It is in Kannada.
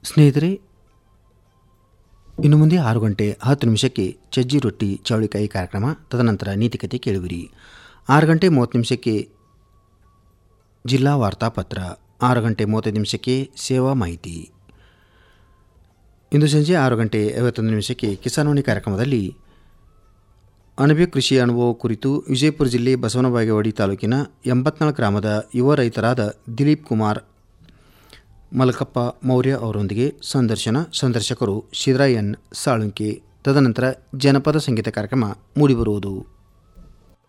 ಸ್ನೇಹಿತರೆ ಇನ್ನು ಮುಂದೆ ಆರು ಗಂಟೆ ಹತ್ತು ನಿಮಿಷಕ್ಕೆ ಚಜ್ಜಿ ರೊಟ್ಟಿ ಚೌಳಿಕಾಯಿ ಕಾರ್ಯಕ್ರಮ ತದನಂತರ ನೀತಿಕತೆ ಕೇಳುವಿರಿ ಆರು ಗಂಟೆ ಮೂವತ್ತು ನಿಮಿಷಕ್ಕೆ ಜಿಲ್ಲಾ ವಾರ್ತಾಪತ್ರ ಆರು ಗಂಟೆ ಮೂವತ್ತೈದು ನಿಮಿಷಕ್ಕೆ ಸೇವಾ ಮಾಹಿತಿ ಇಂದು ಸಂಜೆ ಆರು ಗಂಟೆ ಐವತ್ತೊಂದು ನಿಮಿಷಕ್ಕೆ ಕಿಸಾನ್ವಾಣಿ ಕಾರ್ಯಕ್ರಮದಲ್ಲಿ ಅಣಬೆ ಕೃಷಿ ಅನುಭವ ಕುರಿತು ವಿಜಯಪುರ ಜಿಲ್ಲೆ ಬಸವನಬಾಗೇವಾಡಿ ತಾಲೂಕಿನ ಎಂಬತ್ನಾಲ್ಕು ಗ್ರಾಮದ ಯುವ ರೈತರಾದ ದಿಲೀಪ್ ಕುಮಾರ್ ಮಲಕಪ್ಪ ಮೌರ್ಯ ಅವರೊಂದಿಗೆ ಸಂದರ್ಶನ ಸಂದರ್ಶಕರು ಶಿದ್ರಾಯನ್ ಸಾಳುಂಕೆ ತದನಂತರ ಜನಪದ ಸಂಗೀತ ಕಾರ್ಯಕ್ರಮ ಮೂಡಿಬರುವುದು